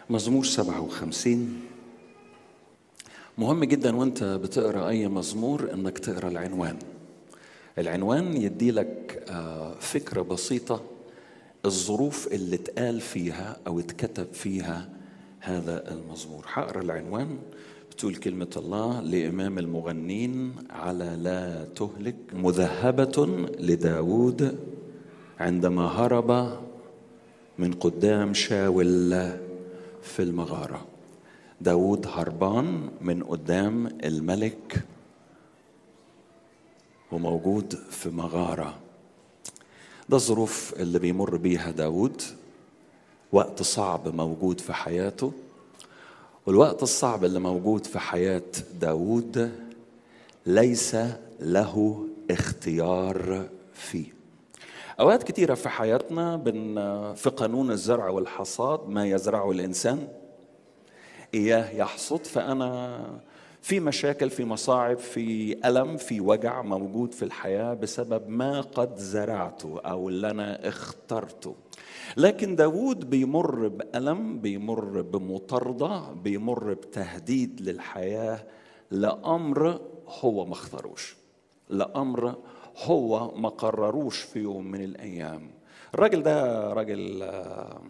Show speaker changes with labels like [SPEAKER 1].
[SPEAKER 1] مزمور 57 مهم جدا وانت بتقرا اي مزمور انك تقرا العنوان العنوان يدي لك آه، فكره بسيطه الظروف اللي اتقال فيها او اتكتب فيها هذا المزمور هقرا العنوان بتقول كلمة الله لإمام المغنين على لا تهلك مذهبة لداود عندما هرب من قدام شاول في المغارة داود هربان من قدام الملك وموجود في مغارة ده الظروف اللي بيمر بيها داود وقت صعب موجود في حياته والوقت الصعب اللي موجود في حياة داود ليس له اختيار فيه أوقات كتيرة في حياتنا بن في قانون الزرع والحصاد ما يزرعه الإنسان إياه يحصد فأنا في مشاكل في مصاعب في ألم في وجع موجود في الحياة بسبب ما قد زرعته أو اللي أنا اخترته لكن داود بيمر بألم بيمر بمطاردة بيمر بتهديد للحياة لأمر هو ما اختاروش لأمر هو ما قرروش في يوم من الأيام الراجل ده راجل آه،